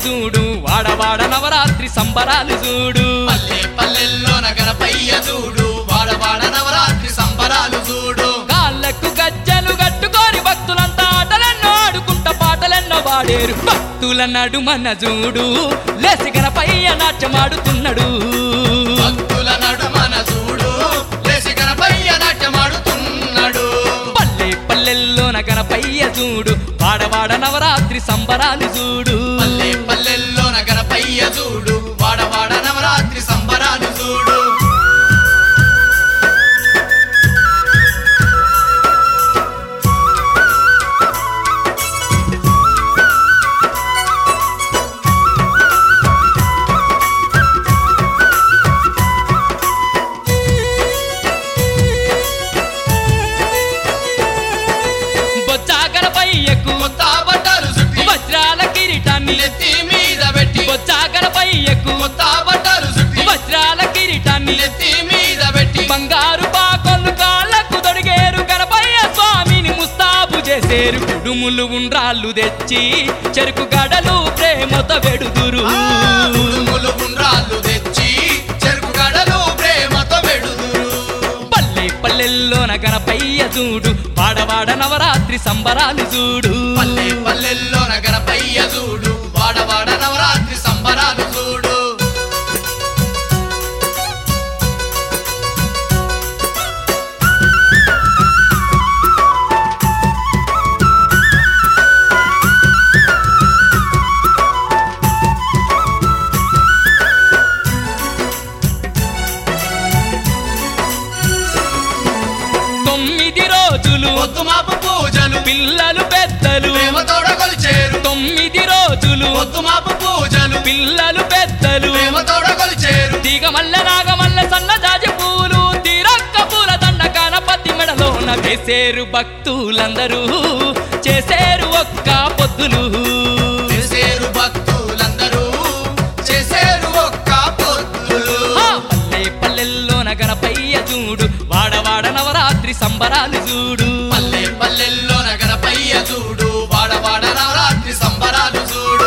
చూడు వాడవాడ నవరాత్రి సంబరాలు చూడు పల్లె పల్లెల్లో గణపయ్య చూడు వాడవాడ నవరాత్రి సంబరాలు చూడు కాళ్ళకు గజ్జలు కట్టుకొని భక్తులంతా ఆటలెన్నో ఆడుకుంటా పాటలెన్నో పాడేరు భక్తుల నడుమన చూడు లేసి గణపయ్య నాట్యమాడుతున్నాడు భక్తుల నడుమన చూడు లేసి గణపయ్య నాట్యమాడుతున్నాడు పల్లె పల్లెల్లోన గణపయ్య చూడు వాడవాడ నవరాత్రి సంబరాలు చూడు పల్లె పల్లెల్లో గణపయ్య చూడు వాడవాడ నవరాత్రి సంబరాలు చూడు బొచ్చా గణపయ్యకు కొత్త బట్టలు చుట్టి వజ్రాల కిరీటాన్ని నెత్తి మీద పెట్టి బొచ్చా గణపయ్యకు కొత్త బట్టలు చుట్టి వజ్రాల కిరీటాన్ని నెత్తి మీద పెట్టి బంగారు పాకొల్లు కాళ్ళకు తొడిగేరు గణపయ్య స్వామిని ముస్తాబు చేసేరు కుడుములు ఉండ్రాళ్ళు తెచ్చి చెరుకు గడలు ప్రేమతో వెడుదురు ఉడుములు గుండ్రాళ్ళు తెచ్చి చెరుకు గడలు ప్రేమతో పెడుదురు పల్లె పల్లెల్లోన గణపయ్య చూడు వాడవాడ నవరాత్రి సంబరాలు చూడు పల్లె పల్లెల్లో గణపయ్య చూడు వాడవాడ నవరాత్రి సంబరాలు చూడు తొమ్మిది రోజులు పొద్దుమాపు పూజలు పిల్లలు పెద్దలు ప్రేమతోడ కొలిచేరు తొమ్మిది రోజులు పొద్దుమాపు పూజలు పిల్లలు పెద్దలు ప్రేమతోడ కొలిచేరు దిగమల్ల నాగమల్ల సన్నజాజి పూలు తీరక్క పూల దండ గణపతి మెడలోన వేసేరు భక్తులందరూ చేసేరు ఒక్క పొద్దులు చేసేరు భక్తులందరూ చేసేరు ఒక్క పొద్దులు ఆ పల్లె పల్లెల్లోన గణపయ్య చూడు వాడవాడ నవరాత్రి సంబరాలు చూడు పల్లె పల్లెల్లో గణపయ్య చూడు వాడవాడ నవరాత్రి సంబరాలు చూడు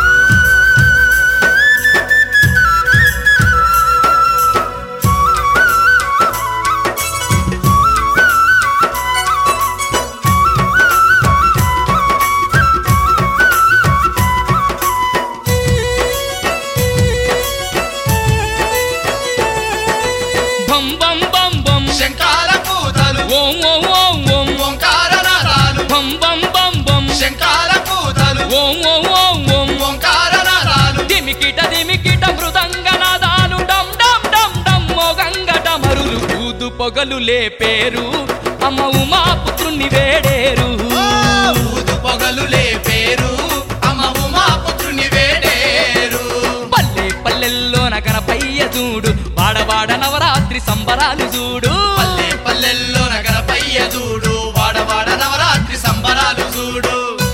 బం బం బం బం శంకాల పూతలు ఓం ఓం ఓం ఓం ఓంకార నాదాలు బం బం బం బం శంకాల పూతలు ఓం ఓం ఓం ఓం ఓంకార నాదాలు దిమికిట దిమికిట మృదంగ నాదాలు డమ్ డమ్ డమ్ డమ్ మోగంగ డమరులు ఊదు పొగలు లేపేరు అమ్మ ఉమా పుత్రుణ్ణి వేడేరు ఊదు పొగలు లేపేరు అమ్మ ఉమా పుత్రుని వేడేరు పల్లె పల్లెల్లోన గణపయ్య చూడు వాడవాడ నవరాత్రి సంబరాలు చూడు పల్లె పల్లెల్లో గణపయ్య చూడు వాడవాడ నవరాత్రి సంబరాలు చూడు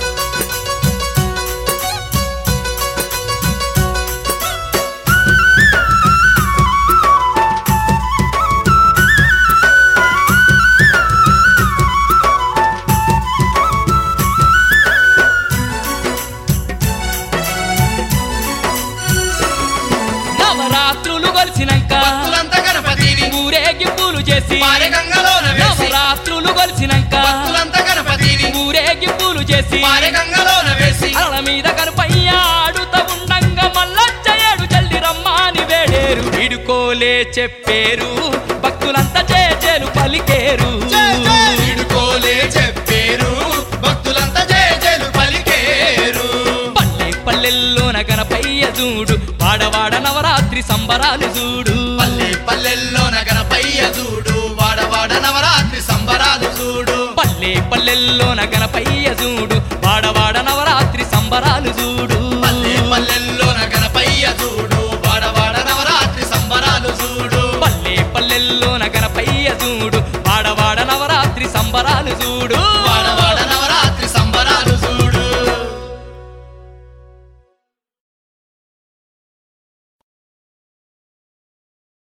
నవరాత్రులు కొలిసినాక భక్తులంతా గణపతిని ఊరేగింపులు చేసి పారెగంగలోన వేసి నవరాత్రులు కొలిసినాక భక్తులంతా గణపతిని ఊరేగింపులు చేసి పారెగంగలోన వేసి అలల మీద కనుపయ్య ఆడుత ఉండంగా మల్లచ్చయ్యడు చల్లి రమ్మాని వేడేరు ఇడుకోలే చెప్పేరు భక్తులంతా చేచేలు పలికేరు ఇడుకోలే చెప్పేరు భక్తులంతా జయ జయలు పలికేరు పల్లె పల్లెల్లోన గణపయ్య చూడు వాడవాడ నవరాత్రి సంబరాలు చూడు పల్లె పల్లెల్లో గణపయ్య చూడు వాడవాడ నవరాత్రి సంబరాలు చూడు పల్లె పల్లెల్లోన గణపయ్య చూడు వాడవాడ నవరాత్రి సంబరాలు చూడు పల్లె పల్లెల్లో గణపయ్య చూడు వాడవాడ నవరాత్రి సంబరాలు చూడు పల్లె పల్లెల్లోన గణపయ్య చూడు వాడవాడ నవరాత్రి సంబరాలు చూడు